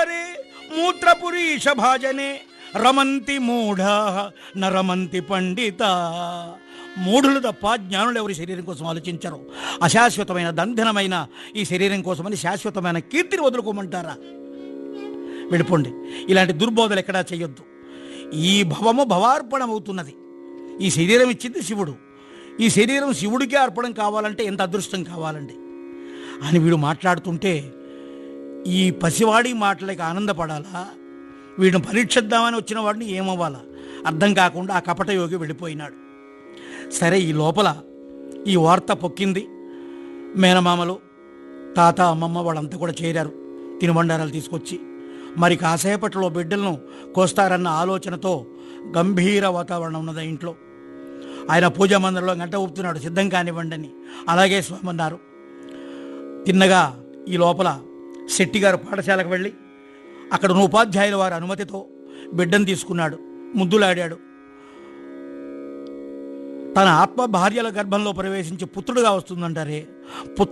ద్వారే మూత్రపురీష భాజనే రమంతి మూఢ నరమంతి పండిత మూఢులు తప్ప జ్ఞానులు ఎవరి శరీరం కోసం ఆలోచించరు అశాశ్వతమైన దంధనమైన ఈ శరీరం కోసమని శాశ్వతమైన కీర్తిని వదులుకోమంటారా వెళ్ళిపోండి ఇలాంటి దుర్బోధలు ఎక్కడా చేయొద్దు ఈ భవము భవార్పణం అవుతున్నది ఈ శరీరం ఇచ్చింది శివుడు ఈ శరీరం శివుడికే అర్పణం కావాలంటే ఎంత అదృష్టం కావాలండి అని వీడు మాట్లాడుతుంటే ఈ పసివాడి మాటలకి ఆనందపడాలా వీడిని పరీక్షిద్దామని వచ్చిన వాడిని ఏమవ్వాలా అర్థం కాకుండా ఆ కపట యోగి వెళ్ళిపోయినాడు సరే ఈ లోపల ఈ వార్త పొక్కింది మేనమామలు తాత అమ్మమ్మ వాళ్ళంతా కూడా చేరారు తినుబండారాలు తీసుకొచ్చి మరి కాసేపట్లో బిడ్డలను కోస్తారన్న ఆలోచనతో గంభీర వాతావరణం ఉన్నది ఆ ఇంట్లో ఆయన పూజా మందిరంలో గంట ఊపుతున్నాడు సిద్ధం కానివ్వండి అని అలాగే స్వామి అన్నారు తిన్నగా ఈ లోపల శెట్టి గారు పాఠశాలకు వెళ్ళి అక్కడ ఉన్న ఉపాధ్యాయుల వారి అనుమతితో బిడ్డను తీసుకున్నాడు ముద్దులాడాడు తన ఆత్మ భార్యల గర్భంలో ప్రవేశించి పుత్రుడుగా వస్తుందంటారే పుత్ర